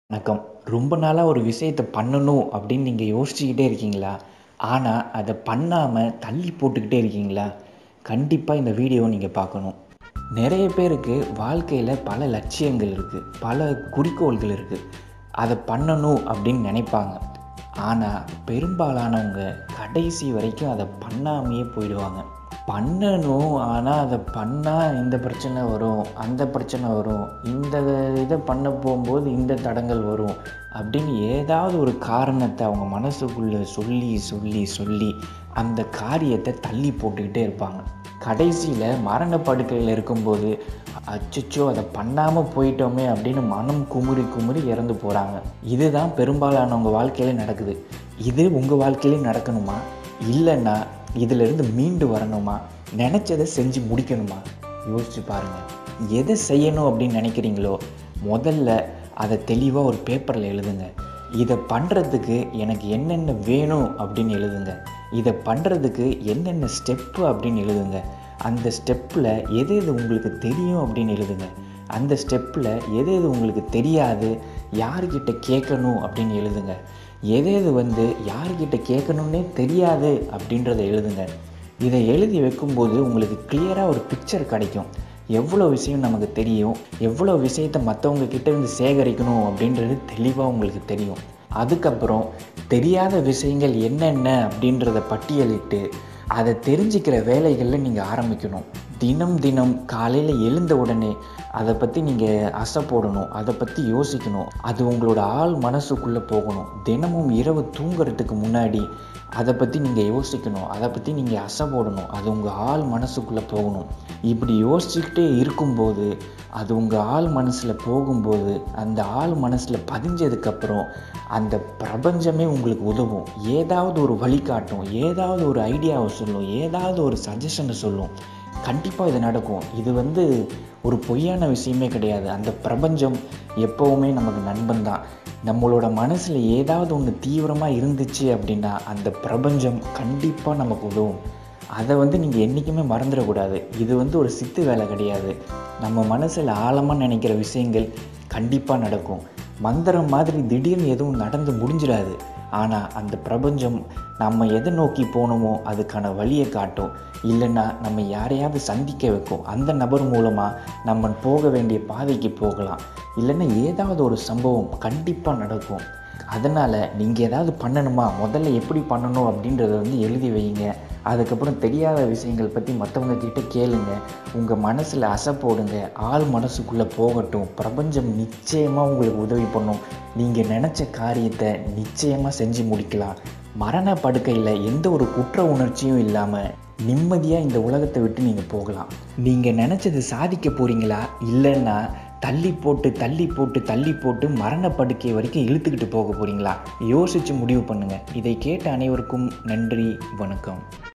வணக்கம் ரொம்ப நாளாக ஒரு விஷயத்த பண்ணணும் அப்படின்னு நீங்கள் யோசிச்சுக்கிட்டே இருக்கீங்களா ஆனால் அதை பண்ணாமல் தள்ளி போட்டுக்கிட்டே இருக்கீங்களா கண்டிப்பாக இந்த வீடியோவை நீங்கள் பார்க்கணும் நிறைய பேருக்கு வாழ்க்கையில் பல லட்சியங்கள் இருக்குது பல குறிக்கோள்கள் இருக்குது அதை பண்ணணும் அப்படின்னு நினைப்பாங்க ஆனால் பெரும்பாலானவங்க கடைசி வரைக்கும் அதை பண்ணாமையே போயிடுவாங்க பண்ணணும் ஆனால் அதை பண்ணால் இந்த பிரச்சனை வரும் அந்த பிரச்சனை வரும் இந்த இதை பண்ண போகும்போது இந்த தடங்கள் வரும் அப்படின்னு ஏதாவது ஒரு காரணத்தை அவங்க மனசுக்குள்ளே சொல்லி சொல்லி சொல்லி அந்த காரியத்தை தள்ளி போட்டுக்கிட்டே இருப்பாங்க கடைசியில் மரணப்படுக்கையில் இருக்கும்போது அச்சச்சோ அதை பண்ணாமல் போயிட்டோமே அப்படின்னு மனம் குமுறி குமுறி இறந்து போகிறாங்க இதுதான் பெரும்பாலானவங்க வாழ்க்கையில் நடக்குது இது உங்கள் வாழ்க்கையிலையும் நடக்கணுமா இல்லைன்னா இதிலிருந்து மீண்டு வரணுமா நினச்சதை செஞ்சு முடிக்கணுமா யோசிச்சு பாருங்கள் எதை செய்யணும் அப்படின்னு நினைக்கிறீங்களோ முதல்ல அதை தெளிவாக ஒரு பேப்பரில் எழுதுங்க இதை பண்ணுறதுக்கு எனக்கு என்னென்ன வேணும் அப்படின்னு எழுதுங்க இதை பண்ணுறதுக்கு என்னென்ன ஸ்டெப்பு அப்படின்னு எழுதுங்க அந்த ஸ்டெப்பில் எது எது உங்களுக்கு தெரியும் அப்படின்னு எழுதுங்க அந்த ஸ்டெப்பில் எது எது உங்களுக்கு தெரியாது யார்கிட்ட கேட்கணும் அப்படின்னு எழுதுங்க எது எது வந்து யார்கிட்ட கேட்கணுன்னே தெரியாது அப்படின்றத எழுதுங்க இதை எழுதி வைக்கும்போது உங்களுக்கு கிளியராக ஒரு பிக்சர் கிடைக்கும் எவ்வளோ விஷயம் நமக்கு தெரியும் எவ்வளோ விஷயத்தை மற்றவங்க கிட்ட இருந்து சேகரிக்கணும் அப்படின்றது தெளிவாக உங்களுக்கு தெரியும் அதுக்கப்புறம் தெரியாத விஷயங்கள் என்னென்ன அப்படின்றத பட்டியலிட்டு அதை தெரிஞ்சுக்கிற வேலைகளில் நீங்கள் ஆரம்பிக்கணும் தினம் தினம் காலையில் எழுந்த உடனே அதை பற்றி நீங்கள் அசை போடணும் அதை பற்றி யோசிக்கணும் அது உங்களோட ஆள் மனசுக்குள்ளே போகணும் தினமும் இரவு தூங்குறதுக்கு முன்னாடி அதை பற்றி நீங்கள் யோசிக்கணும் அதை பற்றி நீங்கள் அசை போடணும் அது உங்கள் ஆள் மனசுக்குள்ளே போகணும் இப்படி யோசிச்சுக்கிட்டே இருக்கும்போது அது உங்கள் ஆள் மனசில் போகும்போது அந்த ஆள் மனசில் பதிஞ்சதுக்கப்புறம் அந்த பிரபஞ்சமே உங்களுக்கு உதவும் ஏதாவது ஒரு வழிகாட்டும் ஏதாவது ஒரு ஐடியாவை சொல்லும் ஏதாவது ஒரு சஜஷனை சொல்லும் கண்டிப்பாக இது நடக்கும் இது வந்து ஒரு பொய்யான விஷயமே கிடையாது அந்த பிரபஞ்சம் எப்போவுமே நமக்கு நண்பன் தான் நம்மளோட மனசில் ஏதாவது ஒன்று தீவிரமாக இருந்துச்சு அப்படின்னா அந்த பிரபஞ்சம் கண்டிப்பாக நமக்கு உதவும் அதை வந்து நீங்கள் என்றைக்குமே மறந்துடக்கூடாது இது வந்து ஒரு சித்து வேலை கிடையாது நம்ம மனசில் ஆழமாக நினைக்கிற விஷயங்கள் கண்டிப்பாக நடக்கும் மந்திரம் மாதிரி திடீர்னு எதுவும் நடந்து முடிஞ்சிடாது ஆனால் அந்த பிரபஞ்சம் நம்ம எதை நோக்கி போகணுமோ அதுக்கான வழியை காட்டும் இல்லைன்னா நம்ம யாரையாவது சந்திக்க வைக்கும் அந்த நபர் மூலமாக நம்ம போக வேண்டிய பாதைக்கு போகலாம் இல்லைன்னா ஏதாவது ஒரு சம்பவம் கண்டிப்பாக நடக்கும் அதனால் நீங்கள் ஏதாவது பண்ணணுமா முதல்ல எப்படி பண்ணணும் அப்படின்றத வந்து எழுதி வைங்க அதுக்கப்புறம் தெரியாத விஷயங்கள் பற்றி மற்றவங்க கிட்ட கேளுங்க உங்கள் மனசில் அசை போடுங்க ஆள் மனசுக்குள்ளே போகட்டும் பிரபஞ்சம் நிச்சயமாக உங்களுக்கு உதவி பண்ணும் நீங்கள் நினச்ச காரியத்தை நிச்சயமாக செஞ்சு முடிக்கலாம் மரண படுக்கையில் எந்த ஒரு குற்ற உணர்ச்சியும் இல்லாமல் நிம்மதியாக இந்த உலகத்தை விட்டு நீங்கள் போகலாம் நீங்கள் நினச்சது சாதிக்க போகிறீங்களா இல்லைன்னா தள்ளி போட்டு தள்ளி போட்டு தள்ளி போட்டு மரணப்படுக்கை வரைக்கும் இழுத்துக்கிட்டு போக போகிறீங்களா யோசித்து முடிவு பண்ணுங்கள் இதை கேட்ட அனைவருக்கும் நன்றி வணக்கம்